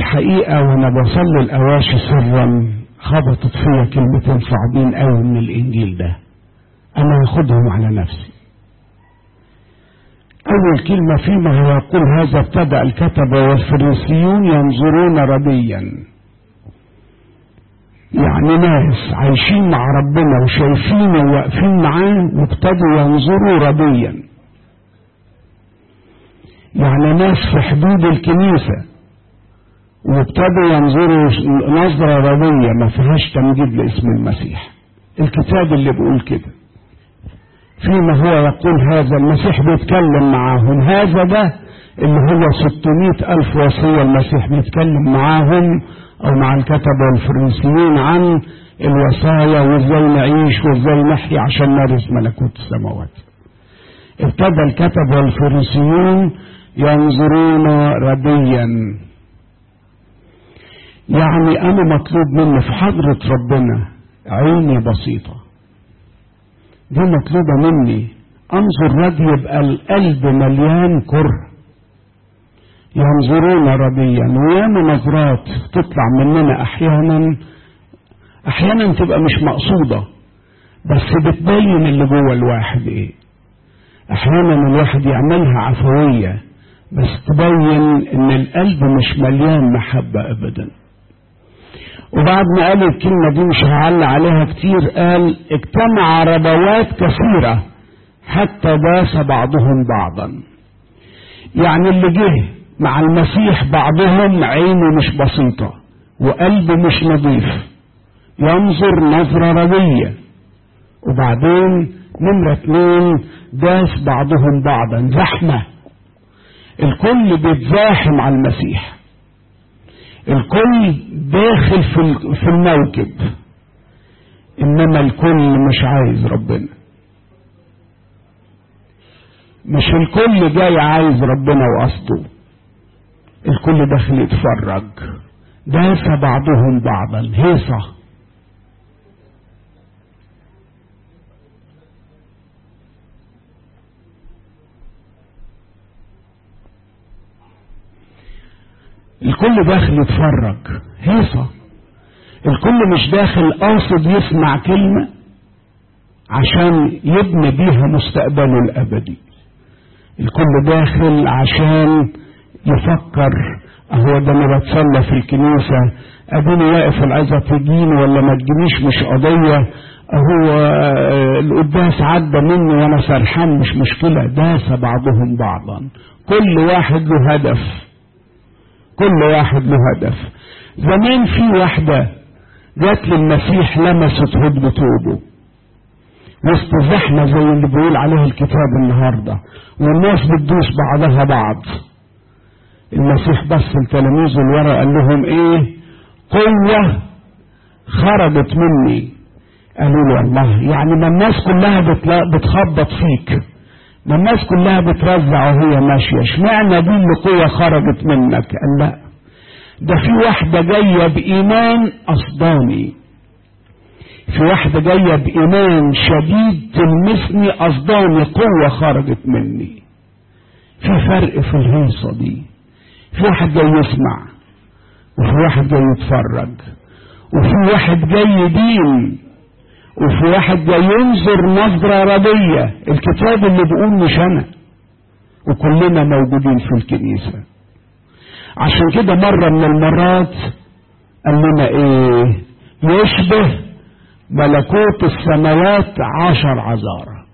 الحقيقة وأنا بصلي الأواشي سرا خبطت فيا كلمتين صعبين قوي من الإنجيل ده أنا هاخدهم على نفسي أول كلمة فيما هو يقول هذا ابتدأ الكتبة والفريسيون ينظرون رديا يعني ناس عايشين مع ربنا وشايفينه واقفين معاه وابتدوا ينظروا رديا يعني ناس في حدود الكنيسة وابتدوا ينظروا نظرة ردية ما فيهاش تمجيد لاسم المسيح الكتاب اللي بيقول كده فيما هو يقول هذا المسيح بيتكلم معاهم هذا ده اللي هو 600 ألف وصية المسيح بيتكلم معاهم أو مع الكتبة والفرنسيين عن الوصايا وازاي نعيش وازاي نحيا عشان نرث ملكوت السماوات ابتدى الكتبة والفرنسيون ينظرون رديا يعني أنا مطلوب مني في حضرة ربنا عيني بسيطة دي مطلوبة مني انظر ردي يبقى القلب مليان كره ينظرون رديا وياما نظرات تطلع مننا احيانا احيانا تبقى مش مقصودة بس بتبين اللي جوه الواحد ايه احيانا الواحد يعملها عفوية بس تبين ان القلب مش مليان محبة ابدا وبعد ما قال الكلمة دي مش هعلق عليها كتير قال اجتمع ربوات كثيرة حتى داس بعضهم بعضا يعني اللي جه مع المسيح بعضهم عينه مش بسيطة وقلبه مش نظيف ينظر نظرة ردية وبعدين نمرة اتنين داس بعضهم بعضا زحمة الكل بيتزاحم على المسيح الكل داخل في في الموكب انما الكل مش عايز ربنا مش الكل جاي عايز ربنا وقصده الكل داخل يتفرج داس بعضهم بعضا هيصة الكل داخل يتفرج هيصة الكل مش داخل قاصد يسمع كلمة عشان يبني بيها مستقبله الأبدي الكل داخل عشان يفكر هو ده انا بتصلى في الكنيسة اديني واقف العظة تجيني ولا ما تجينيش مش قضية هو القداس عدى مني وانا سرحان مش مشكلة داس بعضهم بعضا كل واحد له هدف كل واحد له هدف زمان في واحدة جات للمسيح لمست هدب توبه وسط زحمة زي اللي بيقول عليه الكتاب النهاردة والناس بتدوس بعضها بعض المسيح بص لتلاميذه الورا قال لهم ايه قوة خرجت مني قالوا له الله يعني ما الناس كلها بتخبط فيك ما الناس كلها بترزع وهي ماشية اشمعنى دي اللي قوة خرجت منك قال لا ده في واحدة جاية بإيمان قصداني في واحدة جاية بإيمان شديد تلمسني قصداني قوة خرجت مني في فرق في الهيصة دي في واحد جاي يسمع وفي واحد جاي يتفرج وفي واحد جاي يدين وفي واحد جاي ينظر نظرة ردية الكتاب اللي بيقول مش أنا وكلنا موجودين في الكنيسة عشان كده مرة من المرات قال لنا ايه يشبه ملكوت السماوات عشر عذارة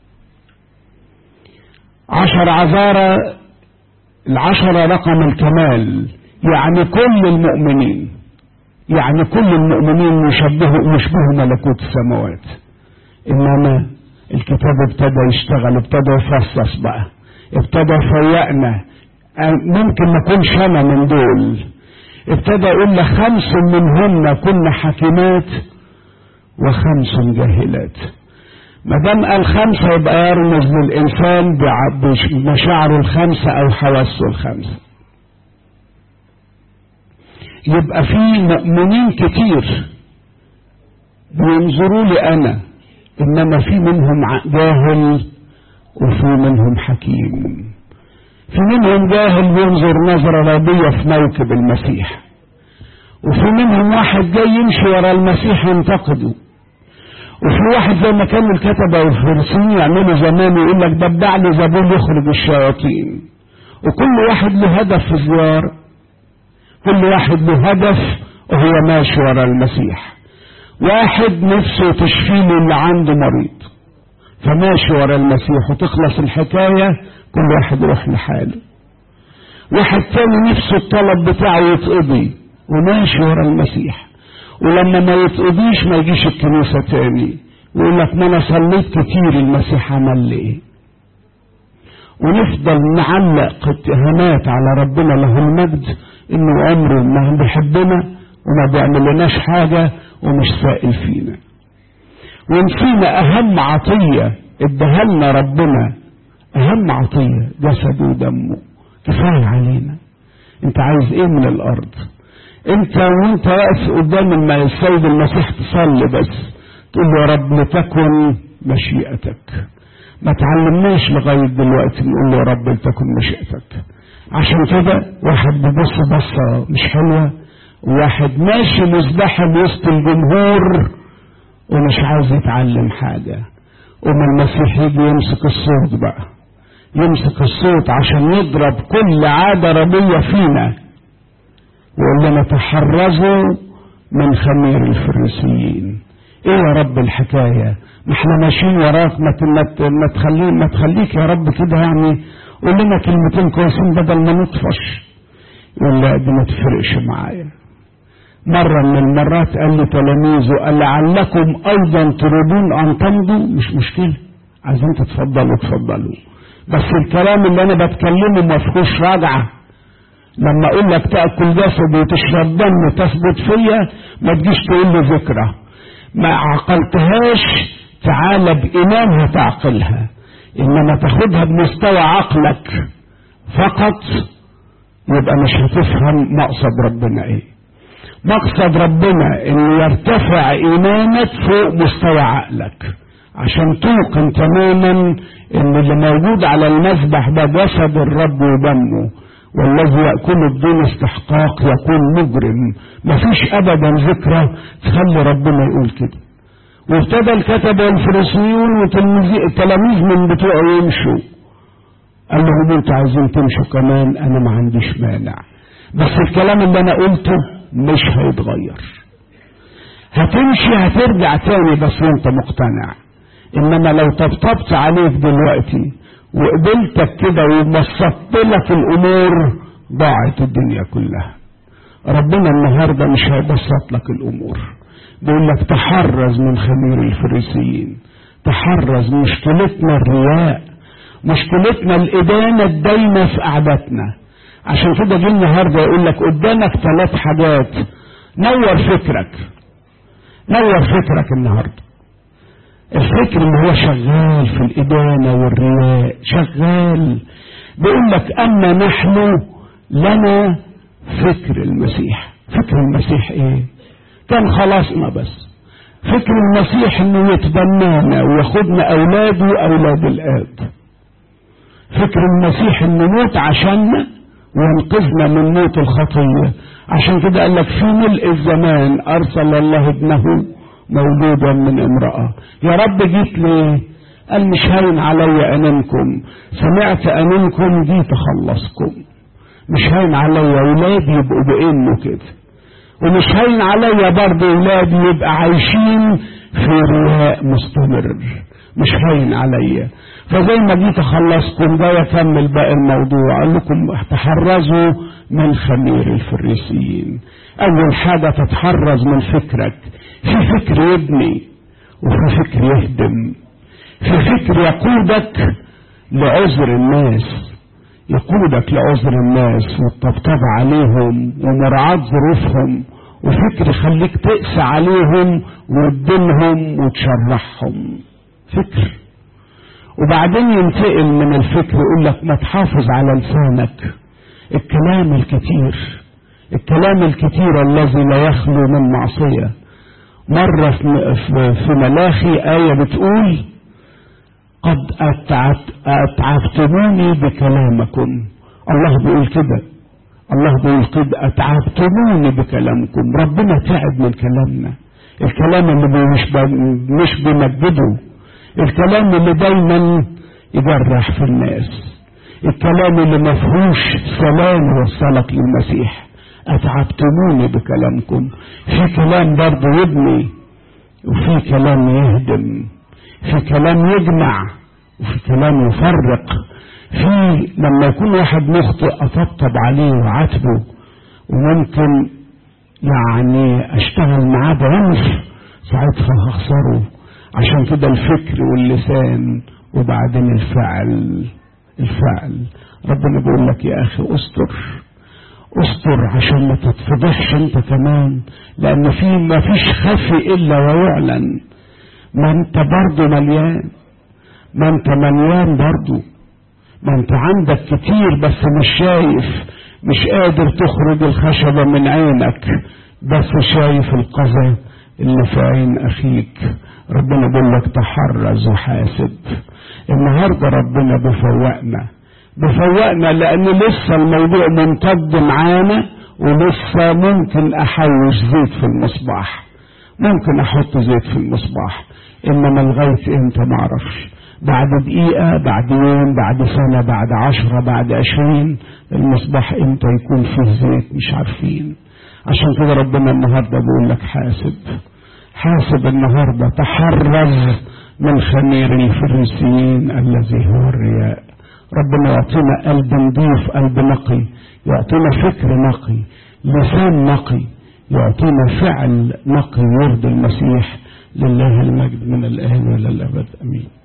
عشر عذارة العشرة رقم الكمال يعني كل المؤمنين يعني كل المؤمنين يشبهوا يشبهوا ملكوت السماوات انما الكتاب ابتدى يشتغل ابتدى يفصص بقى ابتدى يفيقنا ممكن ما اكونش انا من دول ابتدى يقول لك خمس منهن كن حكيمات وخمس جاهلات ما دام قال خمسه يبقى يرمز للانسان بمشاعره الخمسه او حواسه الخمسه يبقى في مؤمنين كتير بينظروا لي انا انما في منهم جاهل وفي منهم حكيم في منهم جاهل بينظر نظرة رضية في موكب المسيح وفي منهم واحد جاي يمشي ورا المسيح ينتقده وفي واحد زي ما كانوا الكتبة والفرسين يعملوا زمان يقول لك دبع لي زبون يخرج الشياطين وكل واحد له هدف في الزيارة كل واحد له هدف وهو ماشي ورا المسيح واحد نفسه تشفي له اللي عنده مريض فماشي ورا المسيح وتخلص الحكاية كل واحد يروح لحاله واحد تاني نفسه الطلب بتاعه يتقضي وماشي ورا المسيح ولما ما يتقضيش ما يجيش الكنيسة تاني ويقول لك ما انا صليت كتير المسيح عمل لي ايه ونفضل نعلق اتهامات على ربنا له المجد انه عمره ما بيحبنا وما بيعمل لناش حاجة ومش سائل فينا ونسينا اهم عطية اداها لنا ربنا اهم عطية جسده ودمه كفاية علينا انت عايز ايه من الارض انت وانت واقف قدام السيد المسيح تصلي بس تقول له يا رب لتكن مشيئتك ما تعلمناش لغاية دلوقتي نقول له يا رب لتكن مشيئتك عشان كده واحد بيبص بصة مش حلوة وواحد ماشي مزدحم وسط الجمهور ومش عايز يتعلم حاجة وما المسيح يجي يمسك الصوت بقى يمسك الصوت عشان يضرب كل عادة ربية فينا ويقول لنا تحرزوا من خمير الفريسيين ايه يا رب الحكاية ما احنا ماشيين وراك ما ما تخلي ما تخليك يا رب كده يعني قول لنا كلمتين كويسين بدل ما نطفش يقول لا دي ما تفرقش معايا مرة من المرات قال لي تلاميذه قال لعلكم أيضا تريدون أن تمضوا مش مشكلة عايزين تتفضلوا اتفضلوا بس الكلام اللي أنا بتكلمه ما فيهوش راجعة لما أقول لك تأكل جسد وتشرب دم تثبت فيا ما تجيش تقول لي ذكرى ما عقلتهاش تعالى بإيمان هتعقلها إنما تاخدها بمستوى عقلك فقط يبقى مش هتفهم مقصد ربنا ايه مقصد ربنا انه يرتفع ايمانك فوق مستوى عقلك عشان توقن تماما ان اللي موجود على المذبح ده جسد الرب ودمه والذي يأكل بدون استحقاق يكون مجرم مفيش ابدا ذكرى تخلي ربنا يقول كده وابتدى الكتبة والفريسيون والتلاميذ من بتوعه يمشوا قال لهم انتوا عايزين تمشوا كمان انا ما عنديش مانع بس الكلام اللي انا قلته مش هيتغير هتمشي هترجع تاني بس وانت مقتنع انما لو طبطبت عليك دلوقتي وقبلتك كده وبسطت لك الامور ضاعت الدنيا كلها ربنا النهارده مش هيبسط لك الامور بيقول لك تحرز من خمير الفريسيين تحرز مشكلتنا الرياء مشكلتنا الإدانة الدايمة في قعدتنا عشان كده جه النهارده يقول لك قدامك ثلاث حاجات نور فكرك نور فكرك النهارده الفكر اللي هو شغال في الإدانة والرياء شغال بيقول لك أما نحن لنا فكر المسيح فكر المسيح ايه كان خلاصنا بس فكر المسيح انه يتبنانا وياخدنا اولاده واولاد الاب فكر المسيح انه يموت عشاننا وينقذنا من موت الخطيه عشان كده قال لك في ملء الزمان ارسل الله ابنه مولودا من امراه يا رب جيت ليه قال مش هين علي انامكم سمعت انامكم جيت اخلصكم مش هين علي اولادي يبقوا بانه كده ومش هين عليا برضه ولادي يبقى عايشين في رياء مستمر مش هين عليا فزي ما جيت اخلصكم ده يكمل باقي الموضوع قال لكم تحرزوا من خمير الفريسيين اول حاجة تتحرز من فكرك في فكر يبني وفي فكر يهدم في فكر يقودك لعذر الناس يقودك لعذر الناس والطبطبة عليهم ومراعاة ظروفهم وفكر يخليك تقسى عليهم وتدينهم وتشرحهم فكر وبعدين ينتقل من الفكر يقول لك ما تحافظ على لسانك الكلام الكتير الكلام الكتير الذي لا يخلو من معصية مرة في ملاخي آية بتقول قد أتعبتموني بكلامكم الله بيقول كده الله بيقول كده اتعبتموني بكلامكم ربنا تعب من كلامنا الكلام اللي مش مش بيمجده الكلام اللي دايما يجرح في الناس الكلام اللي ما فيهوش سلام يوصلك للمسيح اتعبتموني بكلامكم في كلام برضه يبني وفي كلام يهدم في كلام يجمع وفي كلام يفرق في لما يكون واحد مخطئ اطبطب عليه وعاتبه وممكن يعني اشتغل معاه بعنف ساعتها هخسره عشان كده الفكر واللسان وبعدين الفعل الفعل ربنا بيقول لك يا اخي استر استر عشان ما تتفضحش انت كمان لان في ما فيش خفي الا ويعلن ما انت برضه مليان ما انت مليان برضه ما انت عندك كتير بس مش شايف مش قادر تخرج الخشبة من عينك بس شايف القذى اللي في عين اخيك ربنا بيقول لك تحرز وحاسب النهارده ربنا بيفوقنا بيفوقنا لان لسه الموضوع ممتد معانا ولسه ممكن احوش زيت في المصباح ممكن احط زيت في المصباح انما لغايه امتى ما اعرفش بعد دقيقة بعد يوم بعد سنة بعد عشرة بعد عشرين المصباح امتى يكون فيه زيت مش عارفين عشان كده ربنا النهاردة بيقول لك حاسب حاسب النهاردة تحرز من خمير الفريسيين الذي هو الرياء ربنا يعطينا قلب نضيف قلب نقي يعطينا فكر نقي لسان نقي يعطينا فعل نقي يرضي المسيح لله المجد من الآن وإلى الأبد أمين